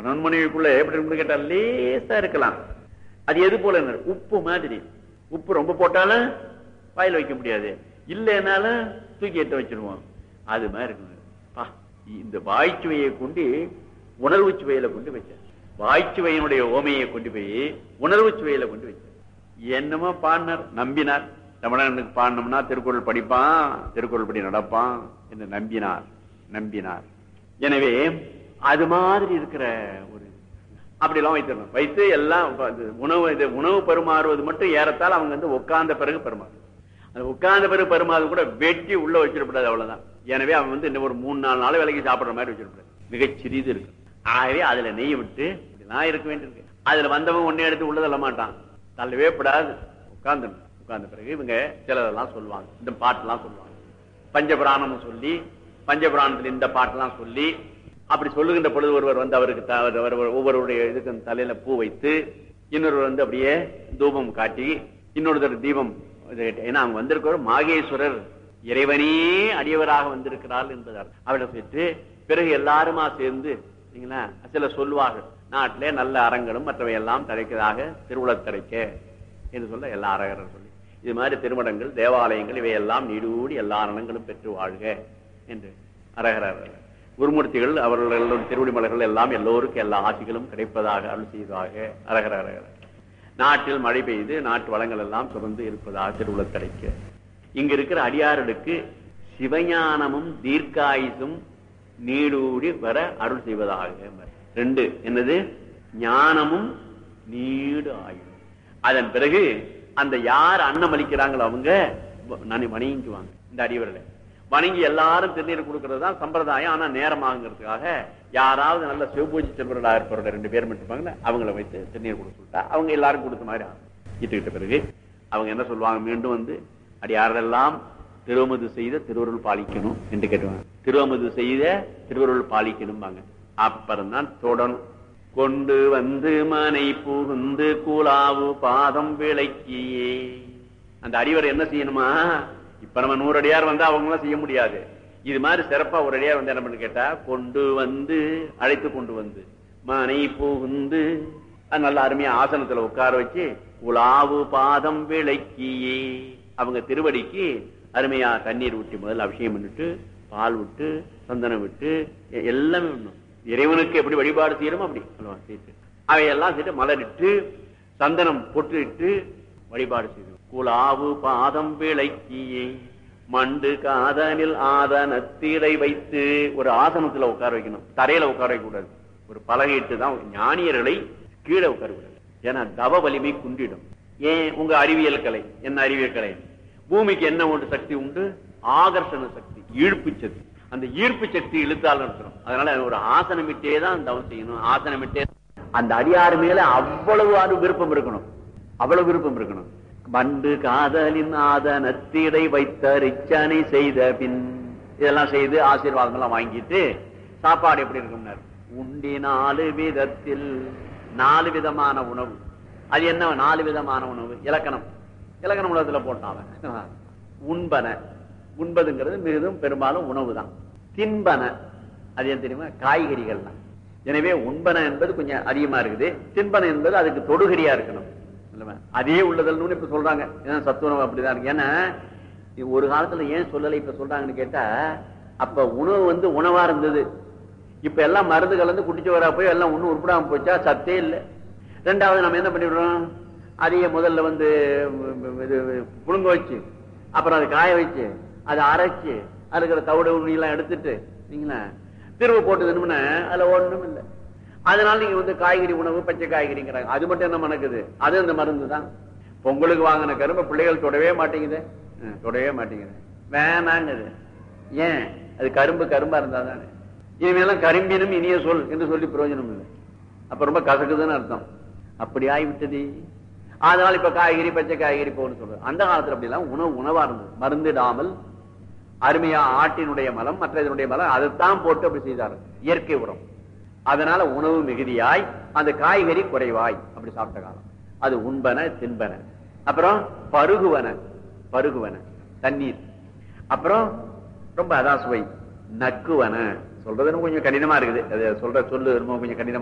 கணவன் மனைவிக்குள்ள எப்படி இருக்குன்னு கேட்டா லேசா இருக்கலாம் அது எது போல உப்பு மாதிரி உப்பு ரொம்ப போட்டாலும் வாயில வைக்க முடியாது இல்லைனாலும் தூக்கி எட்ட வச்சிருவோம் அது மாதிரி இருக்கணும் பா, இந்த வாய்ச்சுவையை கொண்டு உணர்வு சுவையில கொண்டு வச்சார் வாய்ச்சுவையினுடைய ஓமையை கொண்டு போய் உணர்வு சுவையில கொண்டு வச்சார் என்னமோ பாடினார் நம்பினார் தமிழனுக்கு பாடினோம்னா திருக்குறள் படிப்பான் திருக்குறள் படி நடப்பான் என்று நம்பினார் நம்பினார் எனவே அது மாதிரி இருக்கிற ஒரு அப்படிலாம் வைத்திருந்தோம் வைத்து எல்லாம் அது உணவு இது உணவு பரிமாறுவது மட்டும் ஏறத்தால் அவங்க வந்து உட்கார்ந்த பிறகு பரிமாறும் அந்த உட்கார்ந்த பிறகு பரிமாறு கூட வெட்டி உள்ள வச்சிடக்கூடாது அவ்வளவுதான் எனவே அவன் வந்து இன்னும் ஒரு மூணு நாலு நாள் வேலைக்கு சாப்பிடுற மாதிரி வச்சிடக்கூடாது மிகச் சிறிது இருக்கு ஆகவே அதுல நெய் விட்டு இப்படிலாம் இருக்க வேண்டியிருக்கு அதுல வந்தவன் ஒன்னே எடுத்து உள்ள தள்ள மாட்டான் தள்ளவே படாது உட்கார்ந்து உட்கார்ந்த பிறகு இவங்க சிலதெல்லாம் சொல்லுவாங்க இந்த பாட்டெல்லாம் சொல்லுவாங்க பஞ்சபுராணம் சொல்லி பஞ்சபுராணத்துல இந்த பாட்டெல்லாம் சொல்லி அப்படி சொல்லுகின்ற பொழுது ஒருவர் வந்து அவருக்கு த- அவர் அவர் ஒவ்வொருவருடைய இதுக்கு தலையில பூ வைத்து இன்னொருவர் வந்து அப்படியே தூபம் காட்டி இன்னொருத்தர் தீபம் இது கேட்டு- ஏன்னா அவங்க வந்திருக்கிறவர் மாகேஸ்வரர் இறைவனே அடியவராக வந்திருக்கிறார் என்பதால் அவரை பெற்று பிறகு எல்லாருமா சேர்ந்து சரிங்களா சில சொல்லுவார்கள் நாட்டிலே நல்ல அறங்களும் மற்றவை எல்லாம் தடைக்கதாக திருவுளத்தடைக்க என்று சொல்ல எல்லா அரகரும் சொல்லி இது மாதிரி திருமணங்கள் தேவாலயங்கள் இவையெல்லாம் நீடூடி எல்லா நலங்களும் பெற்று வாழ்க என்று அரகர குருமூர்த்திகள் அவர்கள் திருவடி மலர்கள் எல்லாம் எல்லோருக்கும் எல்லா ஆசிகளும் கிடைப்பதாக அருள் செய்வதாக அரகர அரகர நாட்டில் மழை பெய்து நாட்டு வளங்கள் எல்லாம் சுரந்து இருப்பதாக திருவுளத்தடைக்க இங்க இருக்கிற அடியார்களுக்கு சிவஞானமும் தீர்க்காயுசும் நீடூடி வர அருள் செய்வதாக ரெண்டு என்னது ஞானமும் நீடு ஆயுள் அதன் பிறகு அந்த யார் அன்னம் அளிக்கிறாங்களோ அவங்க நான் வணங்கிக்குவாங்க இந்த அடிவரில் வணங்கி எல்லாரும் திருநீர் கொடுக்கறது தான் சம்பிரதாயம் ஆனா நேரமாகுங்கிறதுக்காக யாராவது நல்ல சிவபூஜை செல்வர்களாக இருப்பவர்கள் ரெண்டு பேர் மட்டும் இருப்பாங்கல்ல அவங்கள வைத்து திருநீர் கொடுக்க சொல்லிட்டா அவங்க எல்லாரும் கொடுத்த மாதிரி ஆகும் இட்டுக்கிட்ட பிறகு அவங்க என்ன சொல்லுவாங்க மீண்டும் வந்து அடி யாரெல்லாம் திருவமது செய்த திருவருள் பாலிக்கணும் என்று கேட்டுவாங்க திருவமது செய்த திருவருள் பாலிக்கணும்பாங்க அப்புறம் தான் தொடரும் கொண்டு வந்து மனை புகுந்து கூலாவு பாதம் விளக்கியே அந்த அடிவர் என்ன செய்யணுமா இப்ப நம்ம நூறு அடியார் வந்தா அவங்க எல்லாம் செய்ய முடியாது இது மாதிரி சிறப்பா ஒரு அடியார் வந்து என்ன பண்ணு கேட்டா கொண்டு வந்து அழைத்து கொண்டு வந்து மனை புகுந்து அது நல்ல அருமையா ஆசனத்துல உட்கார வச்சு உலாவு பாதம் விளக்கியே அவங்க திருவடிக்கு அருமையா தண்ணீர் ஊற்றி முதல்ல அபிஷேகம் பண்ணிட்டு பால் விட்டு சந்தனம் விட்டு எ- எல்லாமே விடணும் இறைவனுக்கு எப்படி வழிபாடு செய்யறோமோ அப்படி அல்லவா, செய்து அவையெல்லாம் செய்து மலரிட்டு சந்தனம் பொட்டிட்டு வழிபாடு செய்து குலாவு பாதம் விளக்கியே மண்டு காதனில் ஆதனத்திடை வைத்து ஒரு ஆசனத்துல உட்கார வைக்கணும் தரையில உட்கார வைக்க கூடாது ஒரு பலகையிட்டு தான் ஞானியர்களை கீழே உட்கார கூடாது ஏன்னா தவ வலிமை குன்றிடும் ஏன் உங்க அறிவியல் கலை என்ன அறிவியல் கலை பூமிக்கு என்ன ஒன்று சக்தி உண்டு ஆகர்ஷண சக்தி ஈர்ப்பு சக்தி அந்த ஈர்ப்பு சக்தி இழுத்தால் இருக்கணும் அதனால ஒரு ஆசனமிட்டே தான் தவம் செய்யணும் ஆசனமிட்டே அந்த அடியார் மேல அவ்வளவு அரு விருப்பம் இருக்கணும் அவ்வளவு விருப்பம் இருக்கணும் மண்டு காதலின் ஆதனத்திடை வைத்த ரிச்சனை செய்த பின் இதெல்லாம் செய்து ஆசீர்வாதம் எல்லாம் வாங்கிட்டு சாப்பாடு எப்படி இருக்கும்னாரு உண்டி நாலு விதத்தில் நாலு விதமான உணவு அது என்ன நாலு விதமான உணவு இலக்கணம் இலக்கண உலகத்துல போட்டான் அவன். உண்பன உண்பதுங்கிறது மிகவும் பெரும்பாலும் உணவு தான் தின்பன அது ஏன் தெரியுமா காய்கறிகள் தான் எனவே உண்பன என்பது கொஞ்சம் அதிகமா இருக்குது தின்பன என்பது அதுக்கு தொடுகரியா இருக்கணும் இல்லவா? அதே உள்ளதல்னு இப்ப சொல்றாங்க ஏன்னா சத்துணவு அப்படிதான் இருக்கு ஏன்னா இது ஒரு காலத்துல ஏன் சொல்லலை இப்ப சொல்றாங்கன்னு கேட்டா அப்ப உணவு வந்து உணவா இருந்தது இப்ப எல்லாம் மருந்து கலந்து குடிச்சு வரா போய் எல்லாம் ஒண்ணும் உருப்படாம போச்சா சத்தே இல்லை ரெண்டாவது நம்ம என்ன பண்ணிடுறோம் அதையே முதல்ல வந்து உம், இது புழுங்க வச்சு அப்புறம் அதை காய வச்சு அதை அரைச்சு அதுல இருக்கிற தவிடு உண்ணி எல்லாம் எடுத்துட்டு நீங்களா திரும்ப போட்டு தினமுன அதுல ஒண்ணும் இல்லை அதனால நீங்க வந்து காய்கறி உணவு பச்சை காய்கறிங்கிறாங்க அது மட்டும் என்ன மணக்குது அது அந்த மருந்து தான் பொங்கலுக்கு வாங்கின கரும்பு பிள்ளைகள் தொடவே மாட்டேங்குது ம், தொடவே மாட்டேங்குது வேணாங்குது ஏன் அது கரும்பு கரும்பா இருந்தா தானே இனிமேலாம் கரும்பினும் இனிய சொல் என்று சொல்லி பிரயோஜனம் இல்லை அப்ப ரொம்ப கசக்குதுன்னு அர்த்தம் அப்படி ஆகிவிட்டது அதனால இப்ப காய்கறி பச்சை காய்கறி போகணும்னு சொல்றது அந்த காலத்துல அப்படி எல்லாம் உணவு உணவா இருந்தது மருந்திடாமல் அருமையா ஆட்டினுடைய மலம் மற்ற இதனுடைய மலம் அதைத்தான் போட்டு அப்படி செய்தார்கள் இயற்கை உரம் அதனால உணவு மிகுதியாய் அந்த காய்கறி குறைவாய் அப்படி சாப்பிட்ட காலம் அது உண்பன தின்பன அப்புறம் பருகுவன பருகுவன தண்ணீர் அப்புறம் ரொம்ப அதான் சுவை நக்குவன சொல்றது இன்னும் கொஞ்சம் கடினமா இருக்குது அது சொல்ற சொல்லு ரொம்ப கொஞ்சம் கடினமா